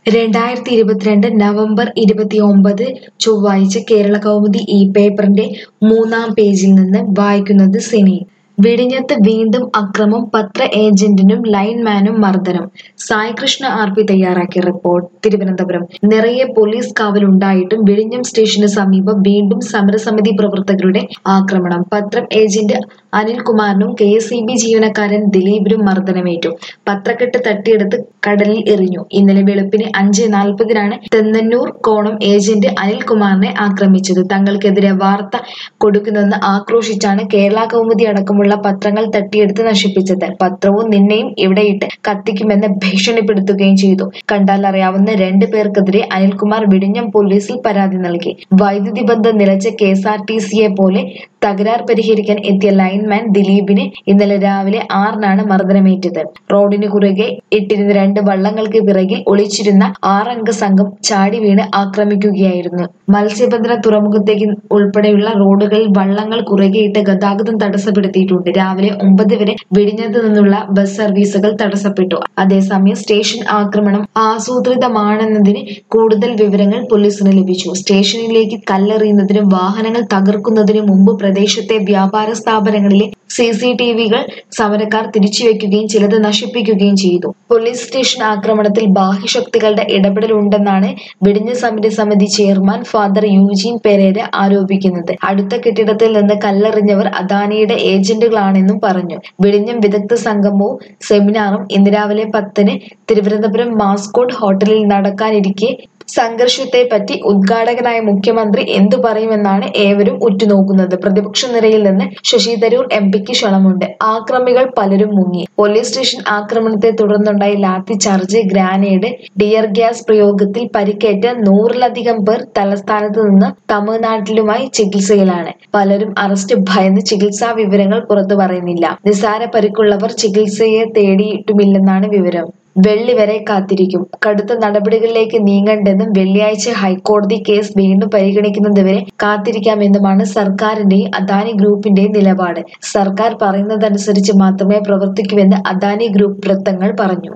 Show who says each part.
Speaker 1: രണ്ടായിരത്തി ഇരുപത്തിരണ്ട് നവംബർ ഇരുപത്തിയൊമ്പത് ചൊവ്വാഴ്ച കേരള കൗമുദി ഈ പേപ്പറിന്റെ മൂന്നാം പേജിൽ നിന്ന് വായിക്കുന്നത് സിനി വിഴിഞ്ഞത്ത് വീണ്ടും അക്രമം പത്ര ഏജന്റിനും ലൈൻമാനും മർദ്ദനം സായികൃഷ്ണ ആർ പി തയ്യാറാക്കിയ റിപ്പോർട്ട് തിരുവനന്തപുരം നിറയെ പോലീസ് കാവലുണ്ടായിട്ടും വിഴിഞ്ഞം സ്റ്റേഷന് സമീപം വീണ്ടും സമരസമിതി പ്രവർത്തകരുടെ ആക്രമണം പത്രം ഏജന്റ് അനിൽകുമാറിനും കെ എസ് ഇ ബി ജീവനക്കാരൻ ദിലീപിനും മർദ്ദനമേറ്റു പത്രക്കെട്ട് തട്ടിയെടുത്ത് കടലിൽ എറിഞ്ഞു ഇന്നലെ വെളുപ്പിന് അഞ്ച് നാൽപ്പതിനാണ് തെന്നന്നൂർ കോണം ഏജന്റ് അനിൽകുമാറിനെ ആക്രമിച്ചത് തങ്ങൾക്കെതിരെ വാർത്ത കൊടുക്കുന്നെന്ന് ആക്രോശിച്ചാണ് കേരള കൗമുദി അടക്കമുള്ള പത്രങ്ങൾ തട്ടിയെടുത്ത് നശിപ്പിച്ചത് പത്രവും നിന്നെയും ഇവിടെയിട്ട് കത്തിക്കുമെന്ന് ഭീഷണിപ്പെടുത്തുകയും ചെയ്തു കണ്ടാൽ അറിയാവുന്ന രണ്ടു പേർക്കെതിരെ അനിൽകുമാർ വിഴിഞ്ഞം പോലീസിൽ പരാതി നൽകി വൈദ്യുതി ബന്ധം നിലച്ച കെ എസ് ആർ ടി സിയെ പോലെ തകരാർ പരിഹരിക്കാൻ എത്തിയ ലൈൻമാൻ ദിലീപിന് ഇന്നലെ രാവിലെ ആറിനാണ് മർദ്ദനമേറ്റത് റോഡിന് കുറുകെ ഇട്ടിരുന്ന രണ്ട് വള്ളങ്ങൾക്ക് പിറകിൽ ഒളിച്ചിരുന്ന ആറംഗ സംഘം ചാടി വീണ് ആക്രമിക്കുകയായിരുന്നു മത്സ്യബന്ധന തുറമുഖത്തേക്ക് ഉൾപ്പെടെയുള്ള റോഡുകളിൽ വള്ളങ്ങൾ കുറുകെയിട്ട് ഗതാഗതം തടസ്സപ്പെടുത്തിയിട്ടുണ്ട് രാവിലെ ഒമ്പത് വരെ വിഴിഞ്ഞത്ത് നിന്നുള്ള ബസ് സർവീസുകൾ തടസ്സപ്പെട്ടു അതേസമയം സ്റ്റേഷൻ ആക്രമണം ആസൂത്രിതമാണെന്നതിന് കൂടുതൽ വിവരങ്ങൾ പോലീസിന് ലഭിച്ചു സ്റ്റേഷനിലേക്ക് കല്ലെറിയുന്നതിനും വാഹനങ്ങൾ തകർക്കുന്നതിനും മുമ്പ് പ്രദേശത്തെ വ്യാപാര സ്ഥാപനങ്ങളിലെ സി സി ടി വികൾ സമരക്കാർ തിരിച്ചുവെക്കുകയും ചിലത് നശിപ്പിക്കുകയും ചെയ്തു പോലീസ് സ്റ്റേഷൻ ആക്രമണത്തിൽ ബാഹ്യശക്തികളുടെ ഇടപെടലുണ്ടെന്നാണ് വിടിഞ്ഞ സമിതി സമിതി ചെയർമാൻ ഫാദർ യൂജീൻ പെരേര ആരോപിക്കുന്നത് അടുത്ത കെട്ടിടത്തിൽ നിന്ന് കല്ലെറിഞ്ഞവർ അദാനിയുടെ ഏജന്റുകളാണെന്നും പറഞ്ഞു വിഴിഞ്ഞം വിദഗ്ധ സംഗമവും സെമിനാറും ഇന്ന് രാവിലെ പത്തിന് തിരുവനന്തപുരം മാസ്കോട്ട് ഹോട്ടലിൽ നടക്കാനിരിക്കെ സംഘർഷത്തെ പറ്റി ഉദ്ഘാടകനായ മുഖ്യമന്ത്രി എന്തു പറയുമെന്നാണ് ഏവരും ഉറ്റുനോക്കുന്നത് പ്രതിപക്ഷ നിരയിൽ നിന്ന് ശശി തരൂർ എം പിക്ക് ക്ഷണമുണ്ട് ആക്രമികൾ പലരും മുങ്ങി പോലീസ് സ്റ്റേഷൻ ആക്രമണത്തെ തുടർന്നുണ്ടായ lathi charge grenade tear gas പ്രയോഗത്തിൽ പരിക്കേറ്റ നൂറിലധികം പേർ തലസ്ഥാനത്ത് നിന്ന് തമിഴ്നാട്ടിലുമായി ചികിത്സയിലാണ് പലരും അറസ്റ്റ് ഭയന്ന് ചികിത്സാ വിവരങ്ങൾ പുറത്തു പറയുന്നില്ല നിസാര പരിക്കുള്ളവർ ചികിത്സയെ തേടിയിട്ടുമില്ലെന്നാണ് വിവരം വെള്ളി വരെ കാത്തിരിക്കും കടുത്ത നടപടികളിലേക്ക് നീങ്ങണ്ടെന്നും വെള്ളിയാഴ്ച ഹൈക്കോടതി കേസ് വീണ്ടും പരിഗണിക്കുന്നതുവരെ കാത്തിരിക്കാമെന്നുമാണ് സർക്കാരിന്റെയും അദാനി ഗ്രൂപ്പിന്റെയും നിലപാട് സർക്കാർ പറയുന്നതനുസരിച്ച് മാത്രമേ പ്രവർത്തിക്കൂവെന്ന് അദാനി ഗ്രൂപ്പ് വൃത്തങ്ങൾ പറഞ്ഞു